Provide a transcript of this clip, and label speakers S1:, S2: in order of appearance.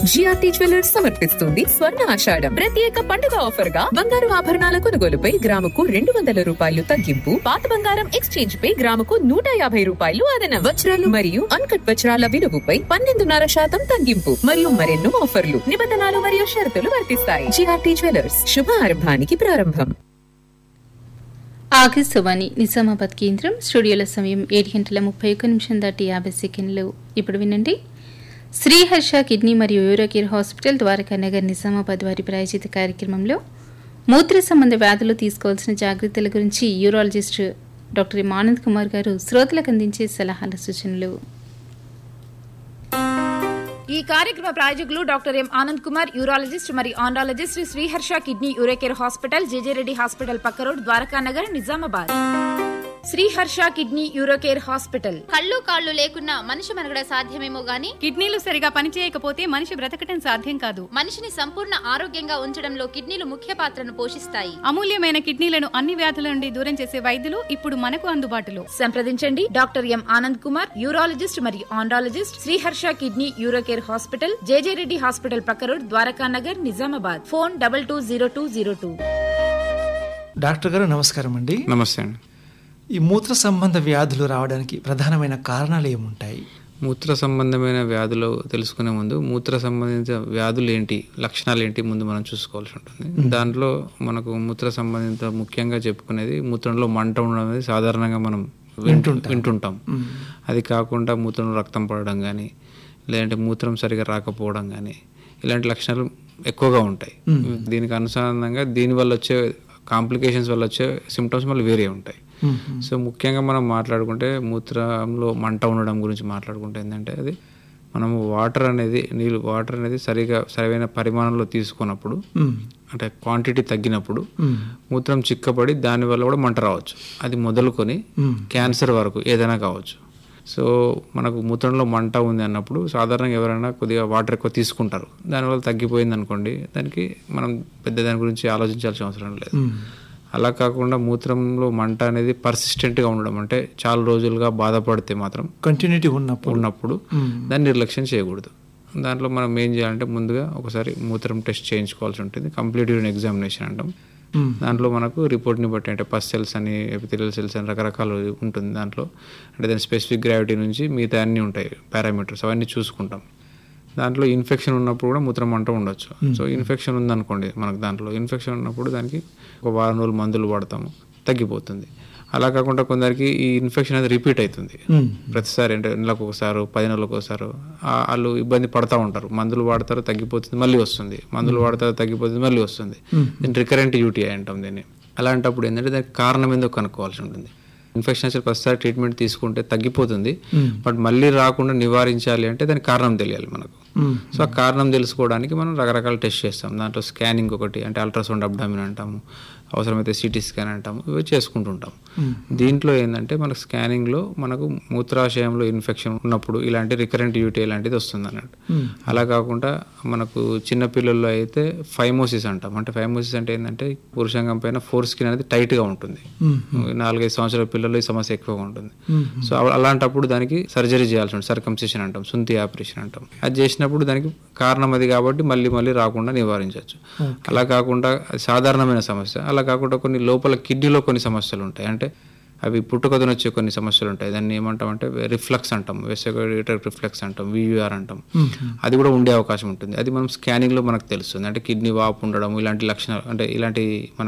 S1: GRT jewellers సమర్పిస్తుంది స్వర్ణ ఆషాఢం ప్రత్యేక పండుగ ఆఫర్ గా బంగారు ఆభరణాల కొనుగోలుపై గ్రాముకు రెండు వందల రూపాయలు తగ్గింపు పాత బంగారం ఎక్స్చేంజ్ పై గ్రాముకు నూట యాభై రూపాయలు అదనం వజ్రాలు మరియు అన్కట్ వజ్రాల విలువపై పన్నెండున్నర శాతం తగ్గింపు మరియు మరెన్నో ఆఫర్లు నిబంధనలు మరియు షరతులు వర్తిస్తాయి జిఆర్టీ జ్యువెలర్స్ శుభ ఆరంభానికి ప్రారంభం
S2: ఆకాశవాణి నిజామాబాద్ కేంద్రం స్టూడియోల సమయం ఏడు గంటల ముప్పై ఒక్క నిమిషం దాటి యాభై సెకండ్లు ఇప్పుడు వినండి శ్రీహర్ష కిడ్నీ మరియు యూరోకేర్ హాస్పిటల్ ద్వారకా నగర్ నిజామాబాద్ వారి ప్రాయోజిత కార్యక్రమంలో మూత్ర సంబంధ వ్యాధులు తీసుకోవాల్సిన జాగ్రత్తల గురించి urologist doctor M Anand Kumar garu శ్రోతలకు అందించే సలహాల సూచనలు
S3: ఈ కార్యక్రమ ప్రాయోజకులు doctor M Anand Kumar urologist మరియు andrologist Sriharsha kidney Urocare hospital J J Reddy hospital పక్క road Dwaraka Nagar Nizamabad Sriharsha kidney Urocare hospital
S4: కళ్ళు కాళ్ళు లేకున్నా మనిషి మనగడ సాధ్యమేమో గాని
S5: కిడ్నీలు సరిగా పనిచేయకపోతే మనిషి బ్రతకటం సాధ్యం కాదు
S4: మనిషిని సంపూర్ణ ఆరోగ్యంగా ఉంచడంలో కిడ్నీలు ముఖ్య పాత్రను పోషిస్తాయి
S5: అమూల్యమైన కిడ్నీలను అన్ని వ్యాధుల నుండి దూరం చేసే వైద్యులు ఇప్పుడు మనకు అందుబాటులో
S3: సంప్రదించండి doctor M Anand Kumar urologist మరియు andrologist Sriharsha kidney Urocare hospital J J Reddy hospital పక్క road Dwaraka Nagar Nizamabad phone double two zero two zero two
S6: doctor garu నమస్కారం అండి
S7: నమస్తే అండి
S6: ఈ మూత్ర సంబంధ వ్యాధులు రావడానికి ప్రధానమైన కారణాలు ఏముంటాయి
S7: మూత్ర సంబంధమైన వ్యాధులు తెలుసుకునే ముందు మూత్ర సంబంధిత వ్యాధులు ఏంటి లక్షణాలు ఏంటి ముందు మనం చూసుకోవాల్సి ఉంటుంది దాంట్లో మనకు మూత్ర సంబంధిత ముఖ్యంగా చెప్పుకునేది మూత్రంలో మంట ఉండడం అనేది సాధారణంగా మనం వింటుంటాం వింటుంటాం అది కాకుండా మూత్రంలో రక్తం పడడం కానీ లేదంటే మూత్రం సరిగా రాకపోవడం కానీ ఇలాంటి లక్షణాలు ఎక్కువగా ఉంటాయి దీనికి అనుసారంగా దీనివల్ల వచ్చే కాంప్లికేషన్స్ వల్ల వచ్చే సిమ్టమ్స్ మళ్ళీ వేరే ఉంటాయి సో ముఖ్యంగా మనం మాట్లాడుకుంటే మూత్రంలో మంట ఉండడం గురించి మాట్లాడుకుంటే ఏంటంటే అది మనము వాటర్ అనేది నీళ్ళు వాటర్ అనేది సరిగా సరైన పరిమాణంలో తీసుకున్నప్పుడు అంటే క్వాంటిటీ తగ్గినప్పుడు మూత్రం చిక్కబడి దానివల్ల కూడా మంట రావచ్చు అది మొదలుకొని క్యాన్సర్ వరకు ఏదైనా కావచ్చు సో మనకు మూత్రంలో మంట ఉంది అన్నప్పుడు సాధారణంగా ఎవరైనా కొద్దిగా వాటర్ ఎక్కువ తీసుకుంటారు దానివల్ల తగ్గిపోయింది అనుకోండి దానికి మనం పెద్ద దాని గురించి ఆలోచించాల్సిన అవసరం లేదు అలా కాకుండా మూత్రంలో మంట అనేది పర్సిస్టెంట్గా ఉండడం అంటే చాలా రోజులుగా బాధపడితే మాత్రం
S6: కంటిన్యూటీ ఉన్నప్పుడు
S7: ఉన్నప్పుడు దాన్ని నిర్లక్ష్యం చేయకూడదు దాంట్లో మనం ఏం చేయాలంటే ముందుగా ఒకసారి మూత్రం టెస్ట్ చేయించుకోవాల్సి ఉంటుంది కంప్లీట్ యూరిన్ ఎగ్జామినేషన్ అంటాం దాంట్లో మనకు రిపోర్ట్ని బట్టి అంటే పస్ సెల్స్ అని ఎపిథెలియల్ సెల్స్ అని రకరకాలు ఉంటుంది దాంట్లో అంటే దాని స్పెసిఫిక్ గ్రావిటీ నుంచి మిగతా అన్నీ ఉంటాయి పారామీటర్స్ అవన్నీ చూసుకుంటాం దాంట్లో ఇన్ఫెక్షన్ ఉన్నప్పుడు కూడా మూత్రం మంట ఉండొచ్చు సో ఇన్ఫెక్షన్ ఉందనుకోండి మనకు దాంట్లో ఇన్ఫెక్షన్ ఉన్నప్పుడు దానికి ఒక వారం రోజులు మందులు వాడతాము తగ్గిపోతుంది అలా కాకుండా కొందరికి ఈ ఇన్ఫెక్షన్ అనేది రిపీట్ అవుతుంది ప్రతిసారి అంటే నెలకు ఒకసారి పది నెలలకు ఒకసారి ఆ- వాళ్ళు ఇబ్బంది పడతా ఉంటారు మందులు వాడతారు తగ్గిపోతుంది మళ్ళీ వస్తుంది మందులు వాడతారు తగ్గిపోతుంది మళ్ళీ వస్తుంది దీన్ని రికరెంట్ యూటీఐ అంటాం దీన్ని అలాంటప్పుడు ఏంటంటే దానికి కారణం ఏందో కనుక్కోవాల్సి ఉంటుంది ఇన్ఫెక్షన్ వచ్చి ప్రతిసారి ట్రీట్మెంట్ తీసుకుంటే తగ్గిపోతుంది బట్ మళ్ళీ రాకుండా నివారించాలి అంటే దానికి కారణం తెలియాలి మనకు సో ఆ కారణం తెలుసుకోవడానికి మనం రకరకాల టెస్ట్ చేస్తాం దాంట్లో స్కానింగ్ ఒకటి అంటే అల్ట్రాసౌండ్ అబ్డామిన్ అంటాము అవసరమైతే సిటీ స్కాన్ అంటాము ఇవి చేసుకుంటుంటాం దీంట్లో ఏంటంటే మనకు స్కానింగ్లో మనకు మూత్రాశయంలో ఇన్ఫెక్షన్ ఉన్నప్పుడు ఇలాంటి రికరెంట్ యూటీ లాంటిది వస్తుంది అన్నట్టు అలా కాకుండా మనకు చిన్న పిల్లల్లో అయితే ఫైమోసిస్ అంటాం అంటే ఫైమోసిస్ అంటే ఏంటంటే పురుషాంగం పైన ఫోర్ స్కిన్ అనేది టైట్గా ఉంటుంది నాలుగైదు సంవత్సరాల పిల్లల్లో ఈ సమస్య ఎక్కువగా ఉంటుంది సో అవ- అలాంటప్పుడు దానికి సర్జరీ చేయాల్సి ఉంటుంది సర్కంసిషన్ అంటాం సుంతి ఆపరేషన్ అంటాం అది చేసినప్పుడు దానికి కారణం అది కాబట్టి మళ్ళీ మళ్ళీ రాకుండా నివారించవచ్చు అలా కాకుండా అది సాధారణమైన సమస్య అలా కాకుండా కొన్ని లోపల కిడ్నీలో కొన్ని సమస్యలు ఉంటాయి అంటే అవి పుట్టుకతోనే వచ్చే కొన్ని సమస్యలు ఉంటాయి దాన్ని ఏమంటాం అంటే రిఫ్లక్స్ అంటాం వెసగేటర్ రిఫ్లెక్స్ అంటాం వియూఆర్ అంటాం అది కూడా ఉండే అవకాశం ఉంటుంది అది మనం స్కానింగ్లో మనకు తెలుస్తుంది అంటే కిడ్నీ వాపు ఉండడం ఇలాంటి లక్షణాలు అంటే ఇలాంటి మన